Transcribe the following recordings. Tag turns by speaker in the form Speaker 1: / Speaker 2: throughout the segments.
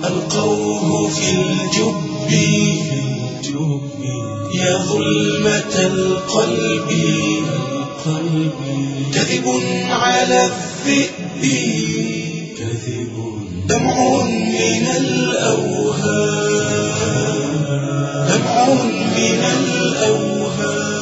Speaker 1: ألقوه في الجب يا ظلمة القلب كذب على الذئب دمع من الأوهام دمع من الأوهام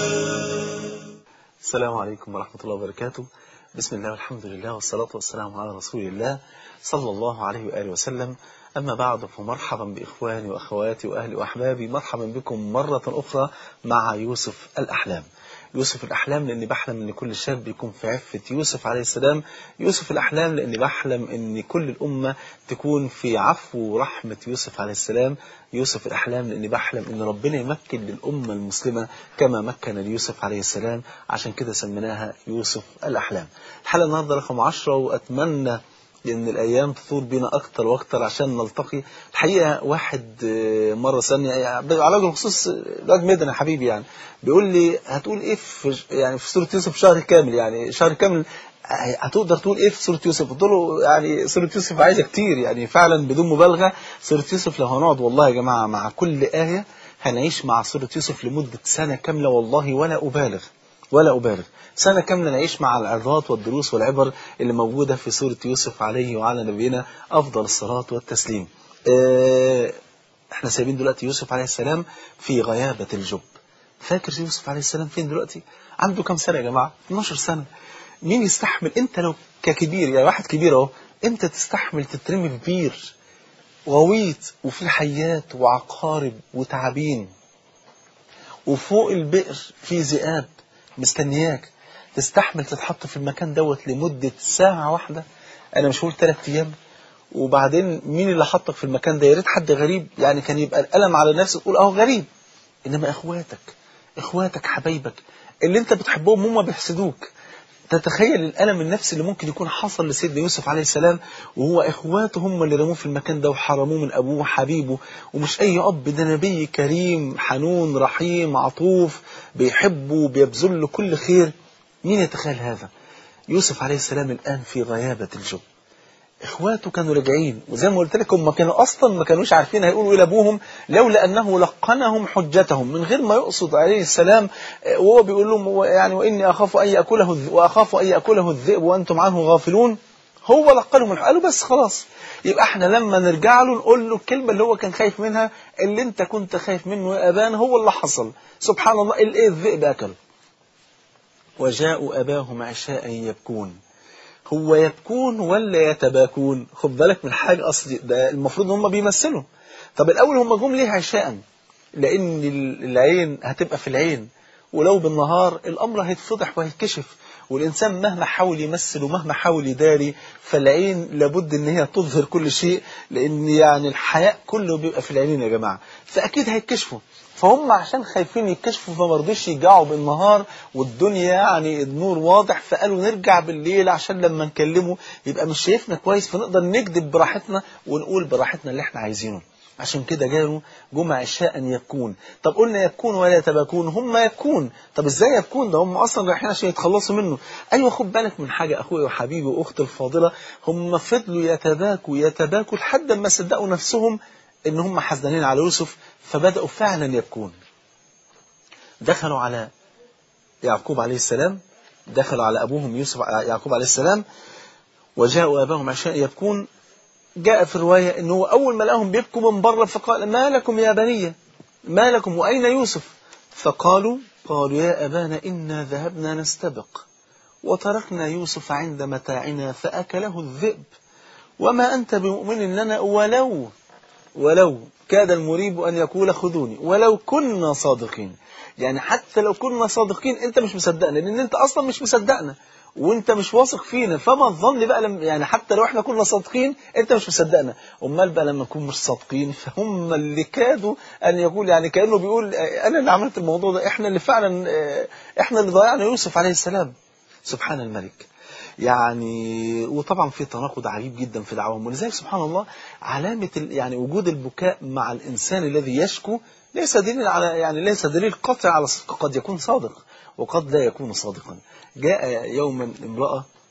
Speaker 2: السلام عليكم ورحمة الله وبركاته بسم الله والحمد لله والصلاة والسلام على رسول الله صلى الله عليه وآله وسلم أما بعد فمرحبا بإخواني وأخواتي وأهلي وأحبابي مرحبا بكم مرة أخرى مع يوسف الأحلام يوسف الأحلام لأني بحلم أن كل شاب يكون في عفة يوسف عليه السلام يوسف الأحلام لأني بحلم أن كل الأمة تكون في عفو ورحمة يوسف عليه السلام يوسف الأحلام لأني بحلم أن ربنا يمكن للأمة المسلمة كما مكن ليوسف عليه السلام عشان كده سميناها يوسف الأحلام الحلقة النهاردة رقم 10 وأتمنى لأن الأيام تثور بينا أكتر وأكتر عشان نلتقي الحقيقة واحد مرة ثانية على وجه الخصوص الواد ميدن يا حبيبي يعني بيقول لي هتقول إيه في يعني في سورة يوسف شهر كامل يعني شهر كامل هتقدر تقول ايه في سوره يوسف قلت له يعني سوره يوسف عايزه كتير يعني فعلا بدون مبالغه سوره يوسف لو هنقعد والله يا جماعه مع كل ايه هنعيش مع سوره يوسف لمده سنه كامله والله ولا ابالغ ولا أبالغ سنة كاملة نعيش مع العظات والدروس والعبر اللي موجودة في سورة يوسف عليه وعلى نبينا أفضل الصلاة والتسليم اه احنا سايبين دلوقتي يوسف عليه السلام في غيابة الجب فاكر يوسف عليه السلام فين دلوقتي عنده كم سنة يا جماعة 12 سنة مين يستحمل انت لو ككبير يعني واحد كبير اهو انت تستحمل تترمي في بير غويط وفي حيات وعقارب وتعابين وفوق البئر في ذئاب مستنياك تستحمل تتحط في المكان دوت لمدة ساعة واحدة أنا مش هقول ثلاث أيام وبعدين مين اللي حطك في المكان ده يا ريت حد غريب يعني كان يبقى الألم على نفسك تقول أهو غريب إنما إخواتك إخواتك حبايبك اللي أنت بتحبهم هم بيحسدوك تتخيل الألم النفسي اللي ممكن يكون حصل لسيدنا يوسف عليه السلام وهو إخواته هم اللي رموه في المكان ده وحرموه من أبوه وحبيبه ومش أي أب ده نبي كريم حنون رحيم عطوف بيحبه بيبذل له كل خير مين يتخيل هذا يوسف عليه السلام الآن في غيابة الجب اخواته كانوا راجعين وزي ما قلت لك هم كانوا اصلا ما كانوش عارفين هيقولوا الى ابوهم لولا انه لقنهم حجتهم من غير ما يقصد عليه السلام وهو بيقول لهم يعني واني اخاف ان ياكله واخاف ان ياكله الذئب وانتم عنه غافلون هو لقنهم قالوا بس خلاص يبقى احنا لما نرجع له نقول له الكلمه اللي هو كان خايف منها اللي انت كنت خايف منه يا ابانا هو اللي حصل سبحان الله الايه الذئب اكل وجاءوا اباهم عشاء يبكون هو يبكون ولا يتباكون خد بالك من حاجة أصلي ده المفروض هم بيمثلوا طب الأول هم جم ليه عشاء لأن العين هتبقى في العين ولو بالنهار الأمر هيتفضح وهيتكشف والإنسان مهما حاول يمثل ومهما حاول يداري فالعين لابد إن هي تظهر كل شيء لأن يعني الحياء كله بيبقى في العينين يا جماعة فأكيد هيتكشفوا فهم عشان خايفين يكشفوا فما رضيش يرجعوا بالنهار والدنيا يعني النور واضح فقالوا نرجع بالليل عشان لما نكلمه يبقى مش شايفنا كويس فنقدر نكذب براحتنا ونقول براحتنا اللي احنا عايزينه عشان كده جالوا جمع عشاء يبكون طب قلنا يبكون ولا يتباكون هم يبكون طب ازاي يبكون ده هم اصلا رايحين عشان يتخلصوا منه ايوه خد بالك من حاجه اخويا وحبيبي واختي الفاضله هم فضلوا يتباكوا يتباكوا لحد ما صدقوا نفسهم ان هم حزنين على يوسف فبدأوا فعلا يبكون دخلوا على يعقوب عليه السلام دخلوا على أبوهم يوسف يعقوب عليه السلام وجاءوا أباهم عشان يبكون جاء في الرواية أنه أول ما لقاهم بيبكوا من بره فقال ما لكم يا بني ما لكم وأين يوسف فقالوا قالوا يا أبانا إنا ذهبنا نستبق وتركنا يوسف عند متاعنا فأكله الذئب وما أنت بمؤمن لنا ولو ولو كاد المريب أن يقول خذوني ولو كنا صادقين يعني حتى لو كنا صادقين انت مش مصدقنا لان انت اصلا مش مصدقنا وانت مش واثق فينا فما الظن بقى لما يعني حتى لو احنا كنا صادقين انت مش مصدقنا امال بقى لما نكون مش صادقين فهم اللي كادوا ان يقول يعني كانه بيقول انا اللي عملت الموضوع ده احنا اللي فعلا احنا اللي ضيعنا يوسف عليه السلام سبحان الملك يعني وطبعا في تناقض عجيب جدا في دعواهم ولذلك سبحان الله علامة يعني وجود البكاء مع الإنسان الذي يشكو ليس دليل على يعني ليس دليل قطع على الصدق قد يكون صادق وقد لا يكون صادقا جاء يوما امرأة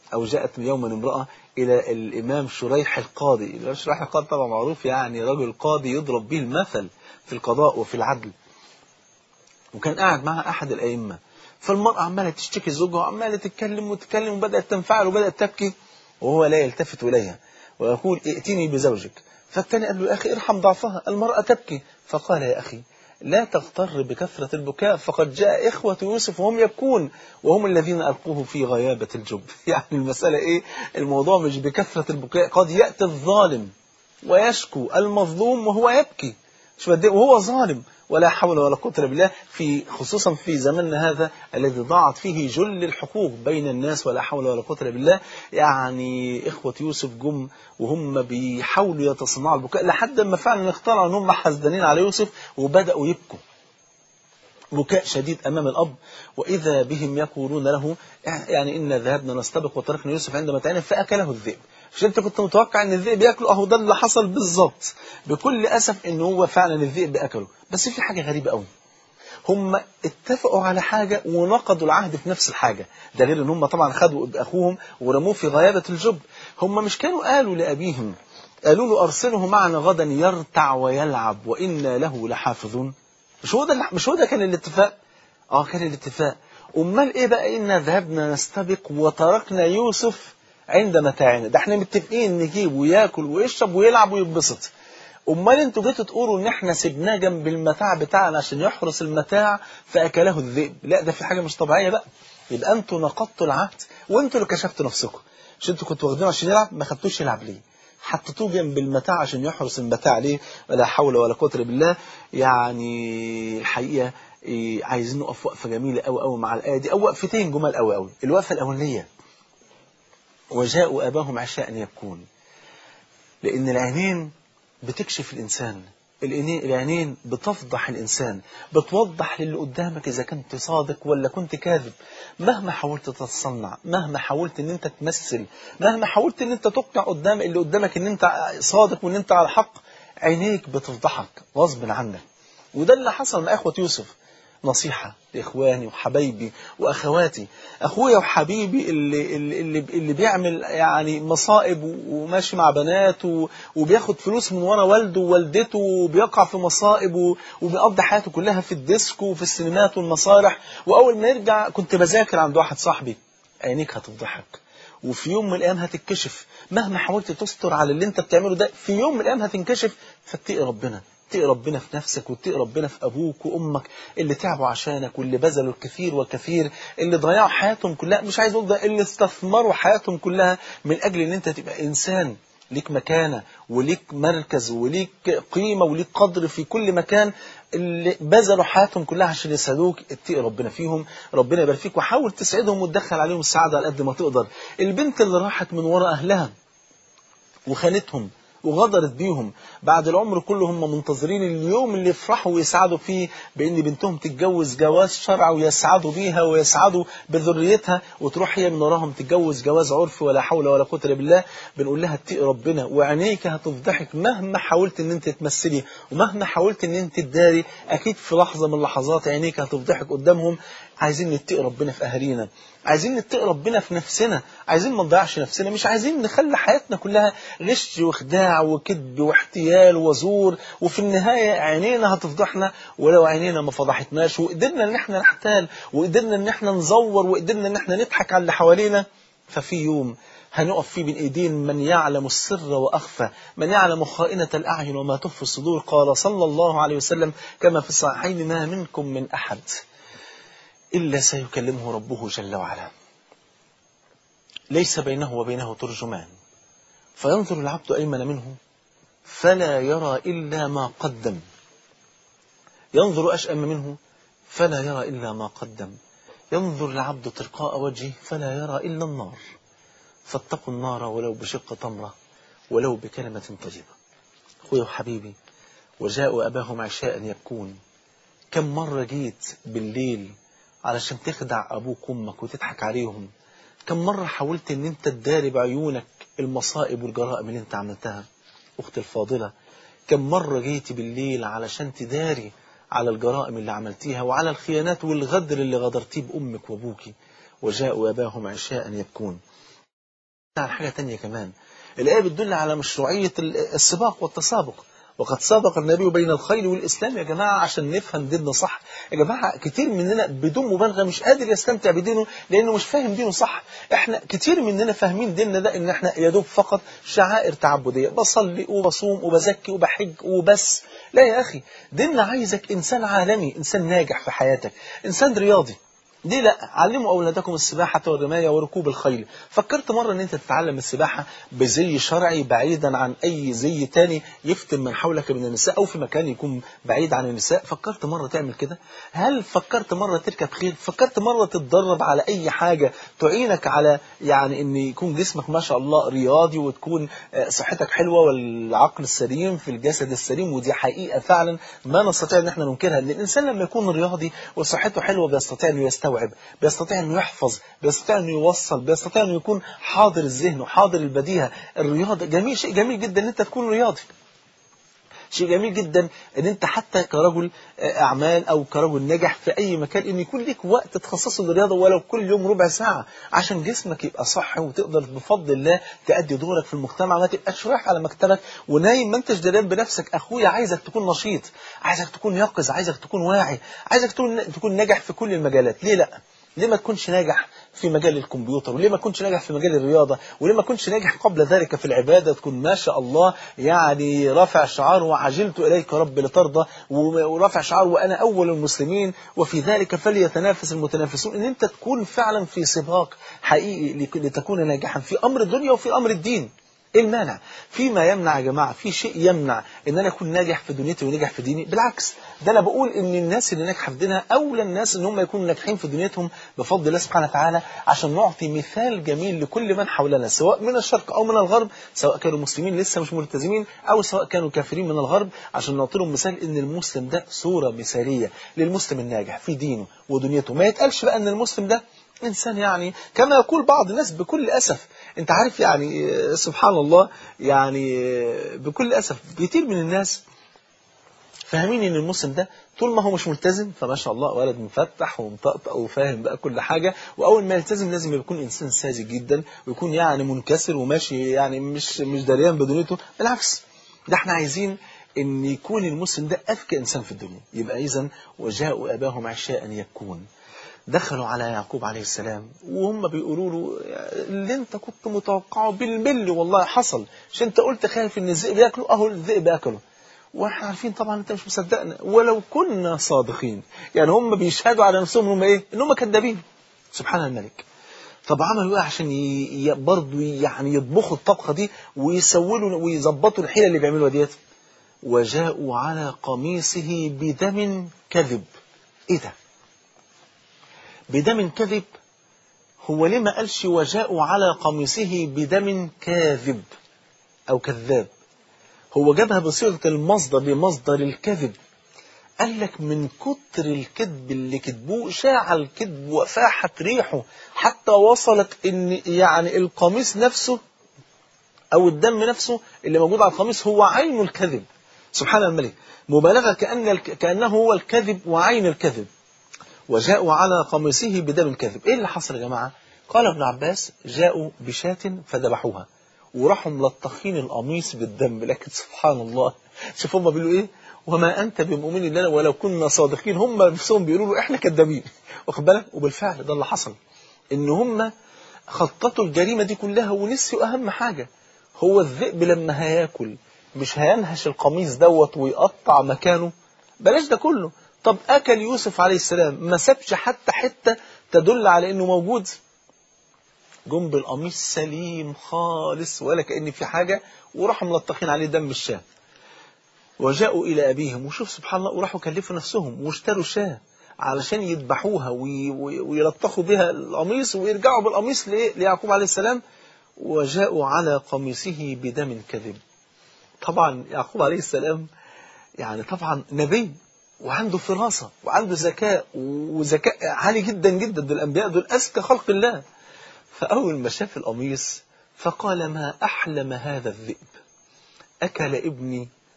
Speaker 2: أو جاءت يوما امرأة إلى الإمام شريح القاضي الإمام شريح القاضي طبعا معروف يعني رجل قاضي يضرب به المثل في القضاء وفي العدل وكان قاعد معها أحد الأئمة فالمرأة عمالة تشتكي زوجها وعمالة تتكلم وتتكلم وبدأت تنفعل وبدأت تبكي وهو لا يلتفت إليها ويقول ائتني بزوجك فالتاني قال له يا أخي ارحم ضعفها المرأة تبكي فقال يا أخي لا تغتر بكثرة البكاء فقد جاء إخوة يوسف وهم يبكون وهم الذين ألقوه في غيابة الجب يعني المسألة إيه الموضوع مش بكثرة البكاء قد يأتي الظالم ويشكو المظلوم وهو يبكي مش بدي وهو ظالم ولا حول ولا قوة إلا بالله في خصوصا في زمننا هذا الذي ضاعت فيه جل الحقوق بين الناس ولا حول ولا قوة إلا بالله يعني إخوة يوسف جم وهم بيحاولوا يتصنعوا البكاء لحد ما فعلا اخترعوا ان هم حزنين على يوسف وبدأوا يبكوا بكاء شديد أمام الأب وإذا بهم يقولون له يعني إن ذهبنا نستبق وتركنا يوسف عند متاعنا فأكله الذئب مش أنت كنت متوقع إن الذئب يأكله أهو ده اللي حصل بالظبط بكل أسف إن هو فعلا الذئب أكله بس في حاجة غريبة قوي هم اتفقوا على حاجة ونقضوا العهد في نفس الحاجة ده غير ان هم طبعا خدوا أخوهم ورموه في غيابة الجب هم مش كانوا قالوا لأبيهم قالوا له أرسله معنا غدا يرتع ويلعب وإنا له لحافظون مش هو ده مش هو ده كان الاتفاق اه كان الاتفاق امال ايه بقى إنا ذهبنا نستبق وتركنا يوسف عند متاعنا ده احنا متفقين نجيب وياكل ويشرب ويلعب ويتبسط امال انتوا جيتوا تقولوا ان احنا سيبناه جنب المتاع بتاعنا عشان يحرس المتاع فاكله الذئب لا ده في حاجه مش طبيعيه بقى يبقى انتوا نقضتوا العهد وانتوا اللي كشفتوا نفسكم مش انتوا كنتوا واخدينه عشان يلعب ما خدتوش يلعب ليه حطيتوه جنب المتاع عشان يحرس المتاع ليه ولا حول ولا قوه الا بالله يعني الحقيقه إيه عايزين نقف وقفه جميله قوي قوي مع الايه دي او وقفتين جمال قوي قوي الوقفه الاولانيه وجاءوا اباهم عشاء يبكون لان العينين بتكشف الإنسان العينين بتفضح الإنسان بتوضح للي قدامك إذا كنت صادق ولا كنت كاذب مهما حاولت تتصنع مهما حاولت ان انت تمثل مهما حاولت ان انت تقنع قدام اللي قدامك ان انت صادق وان انت على الحق عينيك بتفضحك غصب عنك وده اللي حصل مع إخوة يوسف نصيحة لإخواني وحبايبي وأخواتي أخويا وحبيبي اللي, اللي, اللي بيعمل يعني مصائب وماشي مع بنات وبياخد فلوس من ورا والده ووالدته وبيقع في مصائب وبيقضي حياته كلها في الديسكو وفي السينمات والمسارح وأول ما يرجع كنت بذاكر عند واحد صاحبي عينيك هتفضحك وفي يوم من الأيام هتتكشف مهما حاولت تستر على اللي انت بتعمله ده في يوم من الأيام هتنكشف فاتقي ربنا اتقي ربنا في نفسك واتقي ربنا في أبوك وأمك اللي تعبوا عشانك واللي بذلوا الكثير والكثير اللي ضيعوا حياتهم كلها مش عايز أقول ده اللي استثمروا حياتهم كلها من أجل أن أنت تبقى إنسان ليك مكانة وليك مركز وليك قيمة وليك قدر في كل مكان اللي بذلوا حياتهم كلها عشان يسعدوك اتقي ربنا فيهم ربنا يبارك فيك وحاول تسعدهم وتدخل عليهم السعادة على قد ما تقدر البنت اللي راحت من وراء أهلها وخانتهم وغدرت بيهم بعد العمر كله هم منتظرين اليوم اللي يفرحوا ويسعدوا فيه بأن بنتهم تتجوز جواز شرع ويسعدوا بيها ويسعدوا بذريتها وتروح هي من وراهم تتجوز جواز عرفي ولا حول ولا قوة إلا بالله بنقول لها اتقي ربنا وعينيك هتفضحك مهما حاولت ان انت تمثلي ومهما حاولت ان انت تداري اكيد في لحظة من اللحظات عينيك هتفضحك قدامهم عايزين نتقي ربنا في أهالينا عايزين نتقي ربنا في نفسنا عايزين ما نضيعش نفسنا مش عايزين نخلي حياتنا كلها غش وخداع وكذب واحتيال وزور وفي النهاية عينينا هتفضحنا ولو عينينا ما فضحتناش وقدرنا ان احنا نحتال وقدرنا ان احنا نزور وقدرنا ان احنا نضحك على اللي حوالينا ففي يوم هنقف فيه بين ايدين من يعلم السر واخفى من يعلم خائنة الاعين وما تخفي الصدور قال صلى الله عليه وسلم كما في الصحيحين ما منكم من احد إلا سيكلمه ربه جل وعلا ليس بينه وبينه ترجمان فينظر العبد أيمن منه فلا يرى إلا ما قدم ينظر أشأم منه فلا يرى إلا ما قدم ينظر العبد تلقاء وجهه فلا يرى إلا النار فاتقوا النار ولو بشق تمرة ولو بكلمة طيبة أخوي وحبيبي وجاءوا أباهم عشاء يبكون كم مرة جيت بالليل علشان تخدع أبوك وأمك وتضحك عليهم كم مرة حاولت أن أنت تداري بعيونك المصائب والجرائم اللي أنت عملتها أختي الفاضلة كم مرة جيتي بالليل علشان تداري على الجرائم اللي عملتيها وعلى الخيانات والغدر اللي غدرتيه بأمك وأبوك وجاءوا أباهم عشاء يبكون عن حاجة تانية كمان الآية بتدل على مشروعية السباق والتسابق وقد سبق النبي بين الخيل والإسلام يا جماعة عشان نفهم ديننا صح يا جماعة كتير مننا بدون مبالغة مش قادر يستمتع بدينه لأنه مش فاهم دينه صح احنا كتير مننا فاهمين ديننا ده ان احنا يا دوب فقط شعائر تعبدية بصلي وبصوم وبزكي وبحج وبس لا يا أخي ديننا عايزك إنسان عالمي إنسان ناجح في حياتك إنسان رياضي ليه لا علموا أولادكم السباحة والرماية وركوب الخيل فكرت مرة أن أنت تتعلم السباحة بزي شرعي بعيدا عن أي زي تاني يفتن من حولك من النساء أو في مكان يكون بعيد عن النساء فكرت مرة تعمل كده هل فكرت مرة تركب خيل فكرت مرة تتدرب على أي حاجة تعينك على يعني أن يكون جسمك ما شاء الله رياضي وتكون صحتك حلوة والعقل السليم في الجسد السليم ودي حقيقة فعلا ما نستطيع أن احنا ننكرها أن الإنسان لما يكون رياضي وصحته حلوة بيستطيع أن يستوعب يستوعب بيستطيع انه يحفظ بيستطيع انه يوصل بيستطيع انه يكون حاضر الذهن وحاضر البديهة الرياضة جميل شيء جميل جدا ان انت تكون رياضي شيء جميل جدا ان انت حتى كرجل اعمال او كرجل ناجح في اي مكان ان يكون ليك وقت تخصصه للرياضه ولو كل يوم ربع ساعه عشان جسمك يبقى صح وتقدر بفضل الله تأدي دورك في المجتمع ما تبقاش رايح على مكتبك ونايم ما انتش دريان بنفسك اخويا عايزك تكون نشيط عايزك تكون يقظ عايزك تكون واعي عايزك تكون تكون ناجح في كل المجالات ليه لا ليه ما تكونش ناجح في مجال الكمبيوتر وليه ما تكونش ناجح في مجال الرياضة وليه ما تكونش ناجح قبل ذلك في العبادة تكون ما شاء الله يعني رافع شعار وعجلت إليك رب لترضى ورافع شعار وأنا أول المسلمين وفي ذلك فليتنافس المتنافسون إن أنت تكون فعلا في سباق حقيقي لتكون ناجحا في أمر الدنيا وفي أمر الدين ايه المانع فيما يمنع يا جماعة في شيء يمنع ان انا اكون ناجح في دنيتي وناجح في ديني بالعكس ده انا بقول ان الناس اللي ناجحه في دينها اولى الناس ان هم يكونوا ناجحين في دنيتهم بفضل الله سبحانه وتعالى عشان نعطي مثال جميل لكل من حولنا سواء من الشرق او من الغرب سواء كانوا مسلمين لسه مش ملتزمين او سواء كانوا كافرين من الغرب عشان نعطي لهم مثال ان المسلم ده صورة مثالية للمسلم الناجح في دينه ودنيته ما يتقالش بقى ان المسلم ده إنسان يعني كما يقول بعض الناس بكل أسف أنت عارف يعني سبحان الله يعني بكل أسف كتير من الناس فاهمين ان المسلم ده طول ما هو مش ملتزم فما شاء الله ولد مفتح ومطقطق وفاهم بقى كل حاجة واول ما يلتزم لازم يكون انسان ساذج جدا ويكون يعني منكسر وماشي يعني مش مش دريان بدنيته بالعكس ده احنا عايزين ان يكون المسلم ده اذكى انسان في الدنيا يبقى اذا وجاءوا اباهم عشاء يبكون دخلوا على يعقوب عليه السلام وهم بيقولوا له اللي انت كنت متوقعه بالملي والله حصل مش انت قلت خايف ان الذئب ياكله اهو الذئب اكله واحنا عارفين طبعا انت مش مصدقنا ولو كنا صادقين يعني هم بيشهدوا على نفسهم هم ايه ان هم كذابين سبحان الملك طب عملوا ايه عشان ي... برضه يعني يطبخوا الطبخه دي ويسولوا ويظبطوا الحيله اللي بيعملوها ديت وجاءوا على قميصه بدم كذب ايه ده بدم كذب هو ليه ما قالش وجاءوا على قميصه بدم كاذب أو كذاب هو جابها بصيغة المصدر بمصدر الكذب قال لك من كتر الكذب اللي كذبوه شاع الكذب وفاحت ريحه حتى وصلت ان يعني القميص نفسه او الدم نفسه اللي موجود على القميص هو عين الكذب سبحان الملك مبالغة كأن كأنه هو الكذب وعين الكذب وجاءوا على قميصه بدم الكذب ايه اللي حصل يا جماعة قال ابن عباس جاءوا بشاة فذبحوها وراحوا ملطخين القميص بالدم لكن سبحان الله شوف هم بيقولوا ايه وما انت بمؤمن لنا ولو كنا صادقين هم نفسهم بيقولوا له احنا كذابين واخد بالك وبالفعل ده اللي حصل ان هم خططوا الجريمة دي كلها ونسيوا اهم حاجة هو الذئب لما هياكل مش هينهش القميص دوت ويقطع مكانه بلاش ده كله طب أكل يوسف عليه السلام ما سابش حتى حتة تدل على أنه موجود جنب القميص سليم خالص ولا كأن في حاجة وراحوا ملطخين عليه دم الشاه وجاءوا إلى أبيهم وشوف سبحان الله وراحوا كلفوا نفسهم واشتروا شاه علشان يذبحوها وي وي ويلطخوا بها القميص ويرجعوا بالقميص ليعقوب عليه السلام وجاءوا على قميصه بدم كذب طبعا يعقوب عليه السلام يعني طبعا نبي وعنده فراسة وعنده ذكاء وذكاء عالي جدا جدا دول الأنبياء دول أذكى خلق الله فأول ما شاف القميص فقال ما أحلم هذا الذئب أكل ابني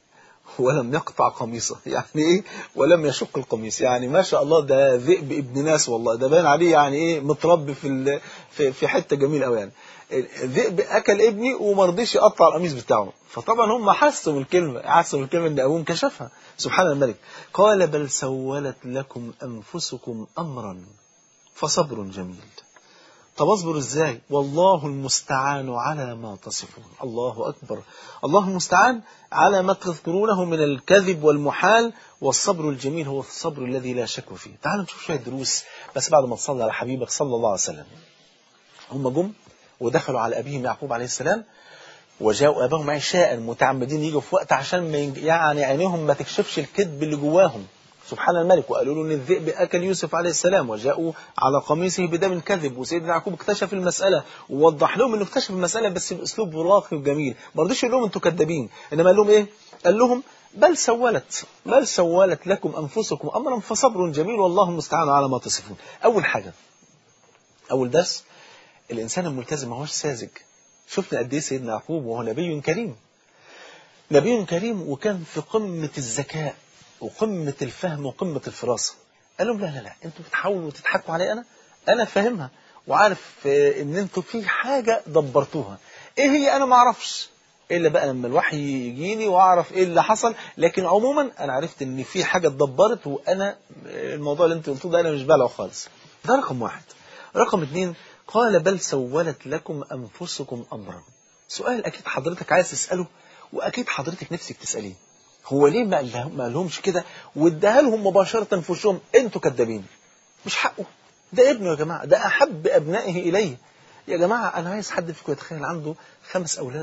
Speaker 2: ولم يقطع قميصه يعني ايه ولم يشق القميص يعني ما شاء الله ده ذئب ابن ناس والله ده باين عليه يعني ايه متربي في ال- في في حته جميله قوي يعني الذئب اكل ابني وما رضيش يقطع القميص بتاعه فطبعا هم حسوا من الكلمه حسوا من الكلمه ان ابوهم كشفها سبحان الملك قال بل سولت لكم انفسكم امرا فصبر جميل طب اصبر ازاي والله المستعان على ما تصفون الله اكبر الله المستعان على ما تذكرونه من الكذب والمحال والصبر الجميل هو الصبر الذي لا شك فيه تعالوا نشوف شويه دروس بس بعد ما تصلي على حبيبك صلى الله عليه وسلم هم جم ودخلوا على ابيهم يعقوب عليه السلام وجاءوا اباهم عشاء متعمدين يجوا في وقت عشان ما ينج... يعني عينيهم ما تكشفش الكذب اللي جواهم سبحان الملك وقالوا له ان الذئب اكل يوسف عليه السلام وجاءوا على قميصه بدم كذب وسيدنا يعقوب اكتشف المساله ووضح لهم انه اكتشف المساله بس باسلوب راقي وجميل ما رضيش يقول لهم انتوا كذابين انما قال لهم ايه؟ قال لهم بل سولت بل سولت لكم انفسكم امرا فصبر جميل والله المستعان على ما تصفون. اول حاجه اول درس الانسان الملتزم ما هوش ساذج. شفنا قد ايه سيدنا يعقوب وهو نبي كريم. نبي كريم وكان في قمه الذكاء وقمة الفهم وقمة الفراسة قال لهم لا لا لا انتوا بتحاولوا تضحكوا علي انا انا فاهمها وعارف آه، ان انتوا في حاجة دبرتوها ايه هي انا ما اعرفش الا بقى لما الوحي يجيني واعرف ايه اللي حصل لكن عموما انا عرفت ان في حاجة اتدبرت وانا آه، الموضوع اللي انت قلتوه ده انا مش بلعه خالص ده رقم واحد رقم اتنين قال بل سولت لكم انفسكم امرا سؤال اكيد حضرتك عايز تسأله واكيد حضرتك نفسك تسأليه هو ليه ما قال- ما قالهمش كده واداها لهم مباشرة في وشهم انتوا كدابين مش حقه ده ابنه يا جماعة ده أحب أبنائه إليه يا جماعة أنا عايز حد فيكم يتخيل عنده خمس أولاد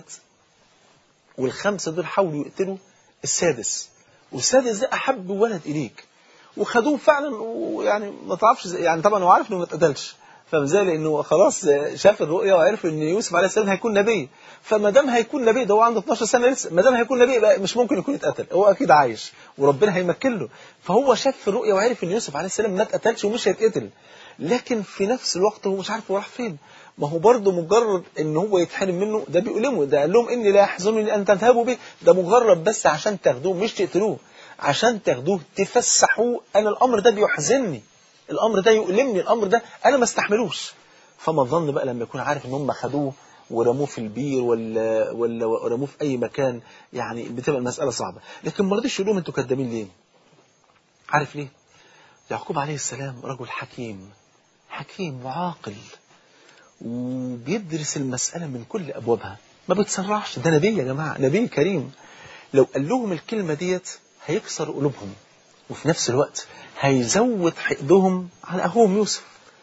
Speaker 2: والخمسة دول حاولوا يقتلوا السادس والسادس ده أحب ولد إليك وخدوه فعلا ويعني ما تعرفش زي- يعني طبعا هو عارف انه ما اتقتلش فاهم ازاي لانه خلاص شاف الرؤيا وعرف ان يوسف عليه السلام هيكون نبي فما دام هيكون نبي ده هو عنده 12 سنه لسه ما دام هيكون نبي بقى مش ممكن يكون اتقتل هو اكيد عايش وربنا هيمكن له فهو شاف في الرؤيا وعرف ان يوسف عليه السلام ما اتقتلش ومش هيتقتل لكن في نفس الوقت هو مش عارف هو راح فين ما هو برضه مجرد ان هو يتحرم منه ده بيؤلمه ده قال لهم اني لا يحزنني ان تذهبوا به ده مجرد بس عشان تاخدوه مش تقتلوه عشان تاخدوه تفسحوه انا الامر ده بيحزنني الامر ده يؤلمني الامر ده انا ما استحملوش فما الظن بقى لما يكون عارف ان هم خدوه ورموه في البير ولا ولا رموه في اي مكان يعني بتبقى المساله صعبه لكن ما رضيش يقول لهم انتوا كدابين ليه عارف ليه يعقوب عليه السلام رجل حكيم حكيم وعاقل وبيدرس المسألة من كل أبوابها ما بيتسرعش ده نبي يا جماعة نبي كريم لو قال لهم الكلمة ديت هيكسر قلوبهم وفي نفس الوقت هيزود حقدهم على أخوهم يوسف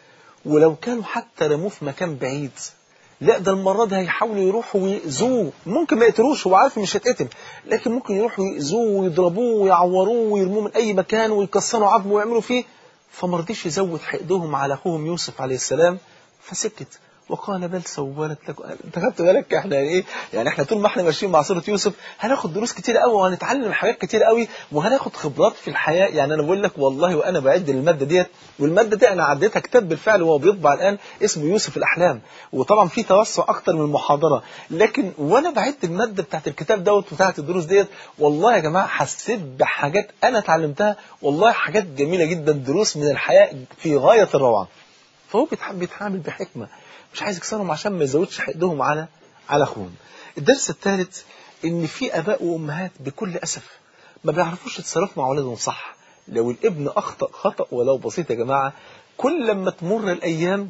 Speaker 2: ولو كانوا حتى رموه في مكان بعيد لا ده المرة دي هيحاولوا يروحوا ويأذوه ممكن ما يقتلوش هو عارف مش هيتقتل لكن ممكن يروحوا يأذوه ويضربوه ويعوروه ويرموه من أي مكان ويكسروا عظمه ويعملوا فيه فما رضيش يزود حقدهم على أخوهم يوسف عليه السلام فسكت وقال بل سولت لكم انت خدت بالك احنا يعني ايه يعني احنا طول ما احنا ماشيين مع سوره يوسف هناخد دروس كتير قوي وهنتعلم حاجات كتير قوي وهناخد خبرات في الحياه يعني انا بقول لك والله وانا بعد الماده ديت والماده دي انا عديتها كتاب بالفعل وهو بيطبع الان اسمه يوسف الاحلام وطبعا في توسع اكتر من محاضره لكن وانا بعد الماده بتاعت الكتاب دوت بتاعت الدروس ديت والله يا جماعه حسيت بحاجات انا اتعلمتها والله حاجات جميله جدا دروس من الحياه في غايه الروعه فهو بيتحب يتعامل بحكمه مش عايز يكسرهم عشان ما يزودش حقدهم على على اخوهم الدرس الثالث ان في اباء وامهات بكل اسف ما بيعرفوش يتصرفوا مع اولادهم صح لو الابن اخطا خطا ولو بسيط يا جماعه كل لما تمر الايام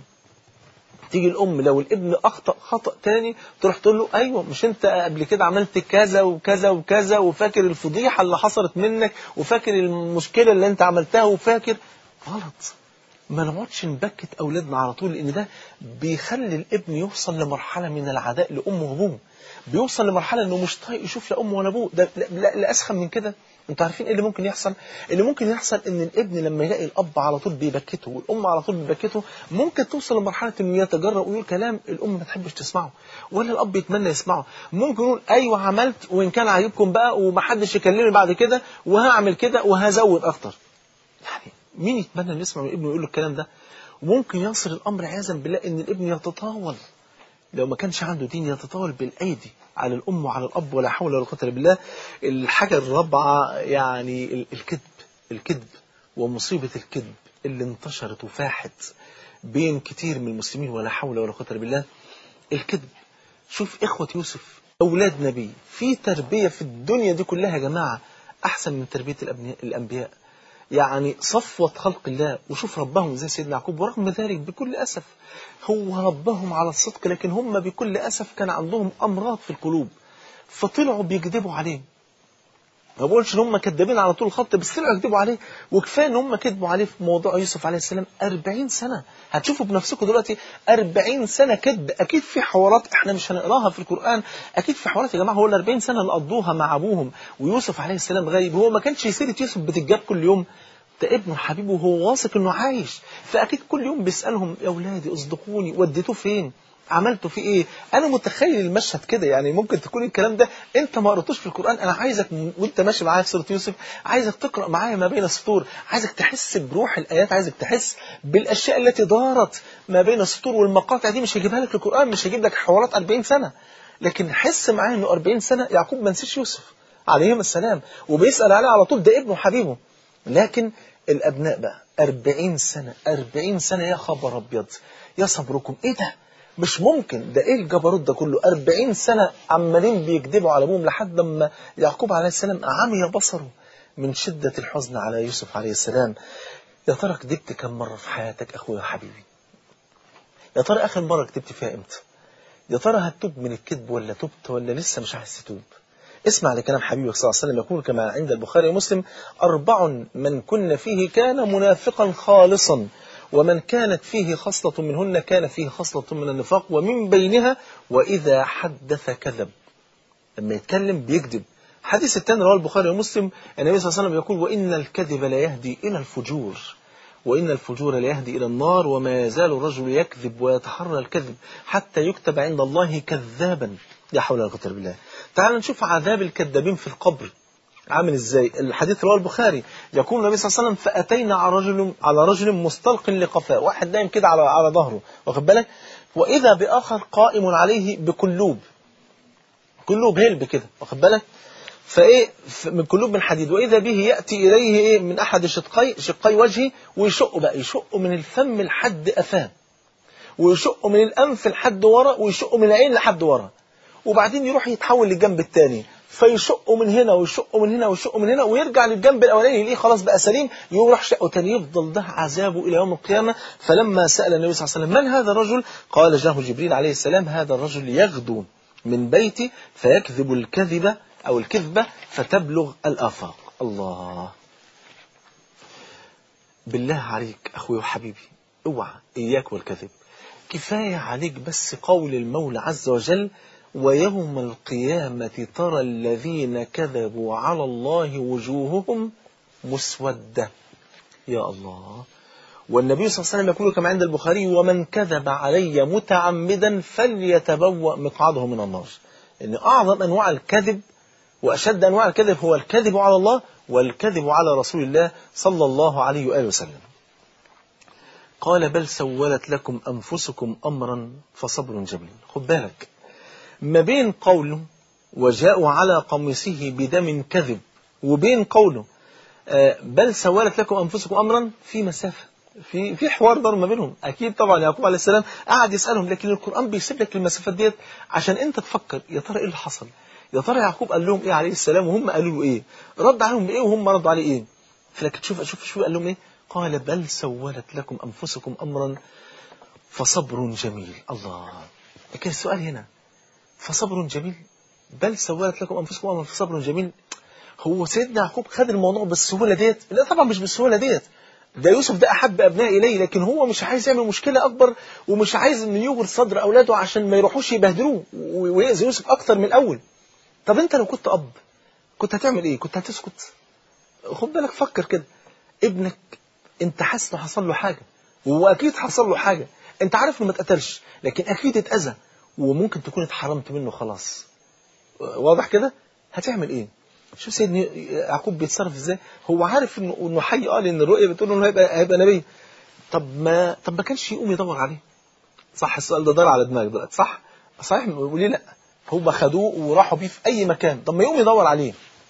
Speaker 2: تيجي الام لو الابن اخطا خطا تاني تروح تقول له ايوه مش انت قبل كده عملت كذا وكذا وكذا وفاكر الفضيحه اللي حصلت منك وفاكر المشكله اللي انت عملتها وفاكر غلط ما نقعدش نبكت اولادنا على طول لان ده بيخلي الابن يوصل لمرحله من العداء لامه وابوه بيوصل لمرحله انه مش طايق يشوف لا امه ولا ابوه ده لا, لا, لا اسخن من كده انتوا عارفين ايه اللي ممكن يحصل اللي ممكن يحصل ان الابن لما يلاقي الاب على طول بيبكته والام على طول بيبكته ممكن توصل لمرحله انه يتجرأ ويقول كلام الام ما تحبش تسمعه ولا الاب يتمنى يسمعه ممكن يقول ايوه عملت وان كان عاجبكم بقى ومحدش يكلمني بعد كده وهعمل كده وهزود اكتر يعني مين يتمنى انه يسمع من ابنه يقول له الكلام ده وممكن يصل الامر عياذا بالله ان الابن يتطاول لو ما كانش عنده دين يتطاول بالايدي على الأم وعلى الأب ولا حول ولا قوة إلا بالله الحاجة الرابعة يعني ال- الكذب الكذب ومصيبة الكذب اللي انتشرت وفاحت بين كتير من المسلمين ولا حول ولا قوة إلا بالله الكذب شوف إخوة يوسف أولاد نبي في تربية في الدنيا دي كلها يا جماعة أحسن من تربية الأبناء- الأنبياء يعني صفوة خلق الله وشوف ربهم زي سيدنا يعقوب ورغم ذلك بكل أسف هو ربهم على الصدق لكن هم بكل أسف كان عندهم أمراض في القلوب فطلعوا بيكذبوا عليه ما بقولش ان هم كذابين على طول الخط بس طلعوا يكذبوا عليه وكفايه ان هم كذبوا عليه في موضوع يوسف عليه السلام 40 سنه هتشوفوا بنفسكم دلوقتي 40 سنه كذب اكيد في حوارات احنا مش هنقراها في القران اكيد في حوارات يا جماعه هو ال 40 سنه اللي قضوها مع ابوهم ويوسف عليه السلام غايب هو ما كانش سيره يوسف بتتجاب كل يوم ده ابنه حبيبه وهو واثق انه عايش فاكيد كل يوم بيسالهم يا اولادي اصدقوني وديتوه فين عملتوا فيه ايه انا متخيل المشهد كده يعني ممكن تكون الكلام ده انت ما قريتوش في القران انا عايزك م- وانت ماشي معايا في سوره يوسف عايزك تقرا معايا ما بين السطور عايزك تحس بروح الايات عايزك تحس بالاشياء التي دارت ما بين السطور والمقاطع دي مش هيجيبها لك القران مش هيجيب لك حوارات 40 سنه لكن حس معايا انه 40 سنه يعقوب ما نسيش يوسف عليهم السلام وبيسال عليه على طول ده ابنه حبيبه لكن الأبناء بقى أربعين سنة أربعين سنة يا خبر أبيض يا صبركم إيه ده مش ممكن ده إيه الجبروت ده كله أربعين سنة عمالين بيكذبوا على أبوهم لحد ما يعقوب عليه السلام عمي بصره من شدة الحزن على يوسف عليه السلام يا ترى كذبت كم مرة في حياتك أخويا حبيبي يا ترى آخر مرة كذبت فيها إمتى يا ترى هتتوب من الكذب ولا تبت ولا لسه مش عايز تتوب اسمع لكلام حبيبك صلى الله عليه وسلم يقول كما عند البخاري ومسلم أربع من كن فيه كان منافقا خالصا ومن كانت فيه خصلة منهن كان فيه خصلة من النفاق ومن بينها وإذا حدث كذب لما يتكلم بيكذب حديث الثاني رواه البخاري ومسلم النبي صلى الله عليه وسلم يقول وإن الكذب لا يهدي إلى الفجور وإن الفجور لا يهدي إلى النار وما يزال الرجل يكذب ويتحرى الكذب حتى يكتب عند الله كذابا لا حول ولا قوة إلا بالله تعال نشوف عذاب الكذابين في القبر عامل ازاي الحديث رواه البخاري يقول النبي صلى الله عليه وسلم فأتينا على رجل على رجل مستلق لقفاه واحد نايم كده على على ظهره واخد بالك وإذا بآخر قائم عليه بكلوب كلوب هلب كده واخد بالك فايه ف- من كلوب من حديد واذا به ياتي اليه ايه من احد شقي شقي وجهه ويشقه بقى يشقه من الفم لحد قفاه ويشقه من الانف لحد ورا ويشقه من العين لحد ورا وبعدين يروح يتحول للجنب الثاني فيشقه من هنا ويشقه من هنا ويشقه من هنا ويرجع للجنب الاولاني يلاقيه خلاص بقى سليم يروح شقه تاني يفضل ده عذابه الى يوم القيامه فلما سال النبي صلى الله عليه وسلم من هذا الرجل قال جاءه جبريل عليه السلام هذا الرجل يغدو من بيتي فيكذب الكذبه او الكذبه فتبلغ الافاق الله بالله عليك اخوي وحبيبي اوعى اياك والكذب كفايه عليك بس قول المولى عز وجل ويوم القيامة ترى الذين كذبوا على الله وجوههم مسودة يا الله والنبي صلى الله عليه وسلم يقول كما عند البخاري ومن كذب علي متعمدا فليتبوأ مقعده من النار إن أعظم أنواع الكذب وأشد أنواع الكذب هو الكذب على الله والكذب على رسول الله صلى الله عليه وآله وسلم قال بل سولت لكم أنفسكم أمرا فصبر جميل خد بالك ما بين قوله وجاءوا على قميصه بدم كذب وبين قوله آه، بل سولت لكم أنفسكم أمرا في مسافة في في حوار دار ما بينهم اكيد طبعا يعقوب عليه السلام قعد يسالهم لكن القران بيسيب لك المسافات ديت عشان انت تفكر يا ترى ايه اللي حصل يا ترى يعقوب قال لهم ايه عليه السلام وهم قالوا له ايه رد عليهم بايه وهم ردوا عليه ايه لكن شوف شوف شوف قال لهم ايه قال بل سولت لكم انفسكم امرا فصبر جميل الله لكن السؤال هنا فصبر جميل بل سولت لكم انفسكم امرا فصبر جميل هو سيدنا يعقوب خد الموضوع بالسهوله ديت لا طبعا مش بالسهوله ديت ده يوسف ده احب ابناء اليه لكن هو مش عايز يعمل مشكله اكبر ومش عايز انه يغر صدر اولاده عشان ما يروحوش يبهدلوه ويأذي يوسف اكتر من الاول طب انت لو كنت اب كنت هتعمل ايه كنت هتسكت خد بالك فكر كده ابنك انت حاسس انه حصل له حاجه وهو اكيد حصل له حاجه انت عارف انه ما اتقتلش لكن اكيد اتاذى وممكن تكون اتحرمت منه خلاص واضح كده هتعمل ايه شوف سيدنا يعقوب بيتصرف ازاي هو عارف انه انه حي قال ان الرؤيه بتقول انه هيبقى هيبقى نبي طب ما طب ما كانش يقوم يدور عليه صح السؤال ده دار على دماغك دلوقتي صح صحيح وليه لا هم خدوه وراحوا بيه في اي مكان طب ما يقوم يدور عليه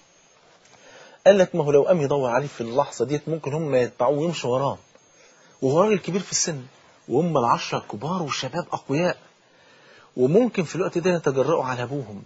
Speaker 2: قال لك ما هو لو قام يدور عليه في اللحظه ديت ممكن هم يتبعوه ويمشوا وراه وهو راجل كبير في السن وهم العشرة كبار وشباب أقوياء وممكن في الوقت ده يتجرأوا على أبوهم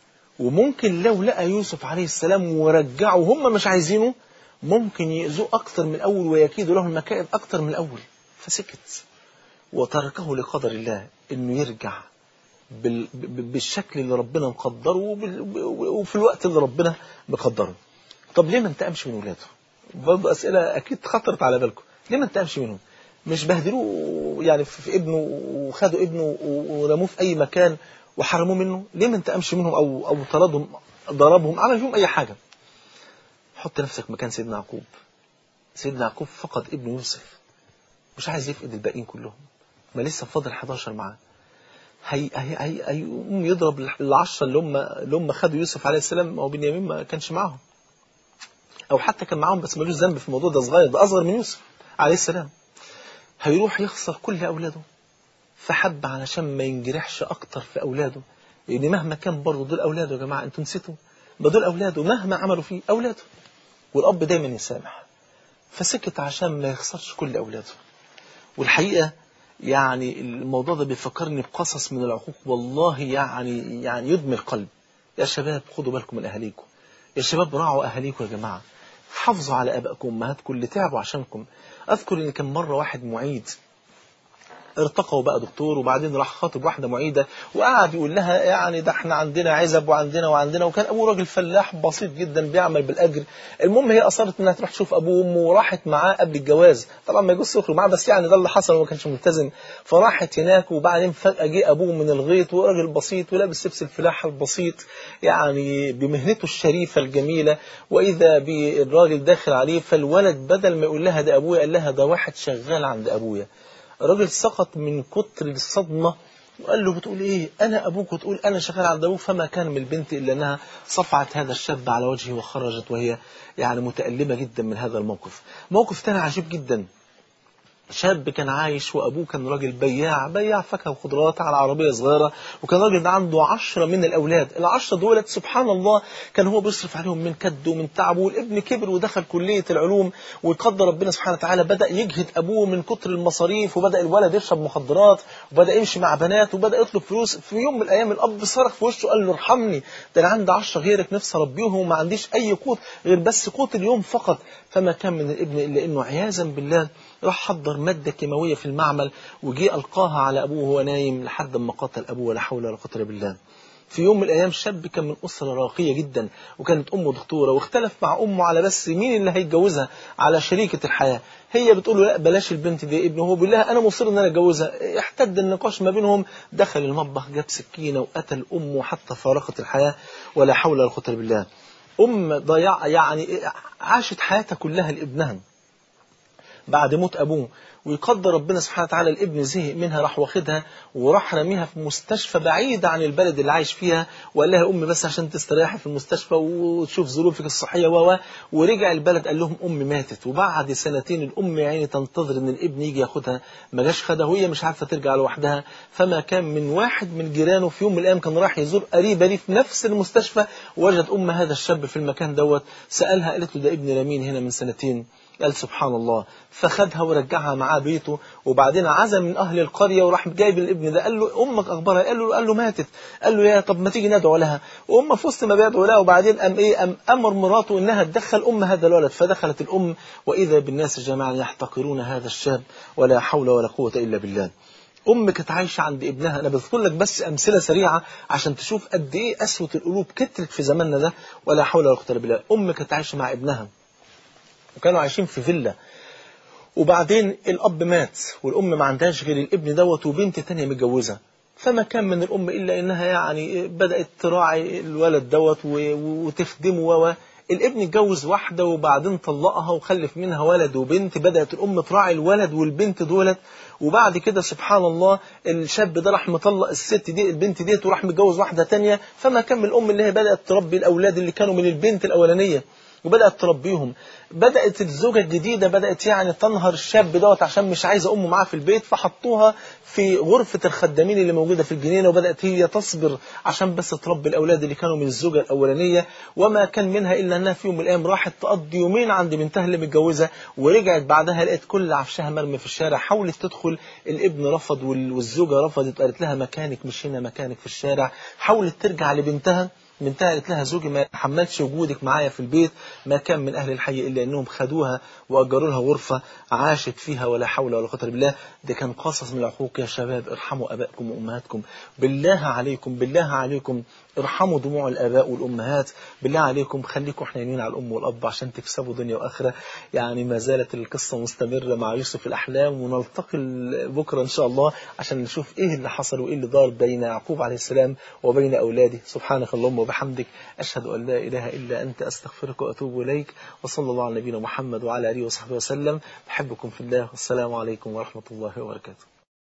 Speaker 2: وممكن لو لقى يوسف عليه السلام ورجعه وهم مش عايزينه ممكن يأذوه أكتر من الأول ويكيدوا له المكائد أكتر من الأول فسكت وتركه لقدر الله إنه يرجع بال... ب- بالشكل اللي ربنا مقدره وبال... وفي الوقت اللي ربنا مقدره طب ليه ما انتقمش من ولاده برضه أسئلة أكيد خطرت على بالكم ليه ما انتقمش منهم مش بهدلوه يعني في في ابنه وخدوا ابنه ورموه في أي مكان وحرموه منه ليه ما انتقمش منهم أو أو طردهم ضربهم عمل فيهم أي حاجة حط نفسك مكان سيدنا يعقوب سيدنا يعقوب فقد ابنه يوسف مش عايز يفقد الباقيين كلهم ما لسه فاضل 11 معاه هي هي هي هيقوم يضرب العشرة اللي هم اللي هم خدوا يوسف عليه السلام او بنيامين ما كانش معاهم او حتى كان معاهم بس ملوش ذنب في الموضوع ده صغير ده اصغر من يوسف عليه السلام هيروح يخسر كل اولاده فحب علشان ما ينجرحش اكتر في اولاده لان مهما كان برضه دول اولاده يا جماعه انتوا نسيتوا ما دول اولاده مهما عملوا فيه اولاده والاب دايما يسامح فسكت عشان ما يخسرش كل اولاده والحقيقه يعني الموضوع ده بيفكرني بقصص من العقوق والله يعني يعني يدمي القلب يا شباب خدوا بالكم من اهاليكم يا شباب راعوا اهاليكم يا جماعه حافظوا على ابائكم وامهاتكم اللي تعبوا عشانكم اذكر ان كان مره واحد معيد ارتقى وبقى دكتور وبعدين راح خاطب واحده معيده وقعد يقول لها يعني ده احنا عندنا عزب وعندنا وعندنا وكان ابوه راجل فلاح بسيط جدا بيعمل بالاجر المهم هي اصرت انها تروح تشوف ابوه وامه وراحت معاه قبل الجواز طبعا ما يجوز يخرج معاه بس يعني ده اللي حصل وما كانش ملتزم فراحت هناك وبعدين فجاه جه ابوه من الغيط وراجل بسيط ولابس لبس الفلاحه البسيط يعني بمهنته الشريفه الجميله واذا بالراجل داخل عليه فالولد بدل ما يقول لها ده ابويا قال لها ده واحد شغال عند ابويا الراجل سقط من كتر الصدمة وقال له بتقول ايه انا ابوك وتقول انا شغال عند ابوك فما كان من البنت الا انها صفعت هذا الشاب على وجهه وخرجت وهي يعني متألمة جدا من هذا الموقف موقف تاني عجيب جدا شاب كان عايش وابوه كان راجل بياع بياع فاكهه وخضروات على عربيه صغيره وكان راجل ده عنده عشرة من الاولاد العشرة دولت سبحان الله كان هو بيصرف عليهم من كده ومن تعبه والابن كبر ودخل كليه العلوم وقدر ربنا سبحانه وتعالى بدا يجهد ابوه من كتر المصاريف وبدا الولد يشرب مخدرات وبدا يمشي مع بنات وبدا يطلب فلوس في يوم من الايام الاب صرخ في وشه قال له ارحمني ده انا عندي 10 غيرك نفسي اربيهم وما عنديش اي قوت غير بس قوت اليوم فقط فما كان من الابن الا انه عياذا بالله راح حضر مادة كيماوية في المعمل وجي ألقاها على أبوه وهو نايم لحد ما قتل أبوه ولا حول ولا قوة إلا بالله في يوم من الأيام شاب كان من أسرة راقية جدا وكانت أمه دكتورة واختلف مع أمه على بس مين اللي هيتجوزها على شريكة الحياة هي بتقول له لا بلاش البنت دي ابنه هو بيقول لها أنا مصر إن أنا أتجوزها احتد النقاش ما بينهم دخل المطبخ جاب سكينة وقتل أمه حتى فارقت الحياة ولا حول ولا قوة إلا بالله أم ضيع يعني عاشت حياتها كلها لابنها بعد موت أبوه ويقدر ربنا سبحانه وتعالى الابن زهق منها راح واخدها وراح رميها في مستشفى بعيدة عن البلد اللي عايش فيها وقال لها أمي بس عشان تستريحي في المستشفى وتشوف ظروفك الصحية و ورجع البلد قال لهم أمي ماتت وبعد سنتين الأم يا عيني تنتظر إن الابن يجي ياخدها ما جاش خدها وهي مش عارفة ترجع لوحدها فما كان من واحد من جيرانه في يوم من الأيام كان راح يزور قريبة ليه في نفس المستشفى وجد أم هذا الشاب في المكان دوت سألها قالت له ده ابن رمين هنا من سنتين قال سبحان الله فخدها ورجعها معاه بيته وبعدين عزم من أهل القرية وراح جايب الابن ده قال له أمك أخبارها قال له قال له ماتت قال له يا طب ما تيجي ندعو لها وأم في وسط ما بيدعو لها وبعدين أم إيه أم أمر مراته إنها تدخل أم هذا الولد فدخلت الأم وإذا بالناس جميعا يحتقرون هذا الشاب ولا حول ولا قوة إلا بالله أم كانت عايشة عند ابنها أنا بذكر لك بس أمثلة سريعة عشان تشوف قد إيه قسوة القلوب كترت في زماننا ده ولا حول ولا قوة إلا بالله أم كانت عايشة مع ابنها وكانوا عايشين في فيلا وبعدين الأب مات والأم ما عندهاش غير الابن دوت وبنت تانية متجوزة فما كان من الأم إلا إنها يعني بدأت تراعي الولد دوت وتخدمه و الابن اتجوز واحدة وبعدين طلقها وخلف منها ولد وبنت بدأت الأم تراعي الولد والبنت دولت وبعد كده سبحان الله الشاب ده راح مطلق الست دي البنت ديت وراح متجوز واحدة تانية فما كان من الأم اللي هي بدأت تربي الأولاد اللي كانوا من البنت الأولانية وبدأت تربيهم بدأت الزوجة الجديدة بدأت يعني تنهر الشاب دوت عشان مش عايزة أمه معاه في البيت فحطوها في غرفة الخدامين اللي موجودة في الجنينة وبدأت هي تصبر عشان بس تربي الأولاد اللي كانوا من الزوجة الأولانية وما كان منها إلا أنها في يوم من الأيام راحت تقضي يومين عند بنتها اللي متجوزة ورجعت بعدها لقيت كل عفشها مرمي في الشارع حاولت تدخل الابن رفض وال- والزوجة رفضت وقالت لها مكانك مش هنا مكانك في الشارع حاولت ترجع لبنتها بنتها قالت لها زوجي ما حملش وجودك معايا في البيت ما كان من أهل الحي إلا أنهم خدوها وأجروا لها غرفة عاشت فيها ولا حول ولا قوة إلا بالله ده كان قصص من العقوق يا شباب ارحموا أبائكم وأمهاتكم بالله عليكم بالله عليكم ارحموا دموع الآباء والأمهات بالله عليكم خليكم حنينين على الأم والأب عشان تكسبوا دنيا وآخرة يعني ما زالت القصة مستمرة مع يوسف الأحلام ونلتقي بكرة إن شاء الله عشان نشوف إيه اللي حصل وإيه اللي دار بين يعقوب عليه السلام وبين أولاده سبحانك اللهم وبحمدك أشهد أن لا إله إلا أنت أستغفرك وأتوب إليك وصلى الله على نبينا محمد وعلى آله وصحبه وسلم بحبكم في الله والسلام عليكم ورحمة الله وبركاته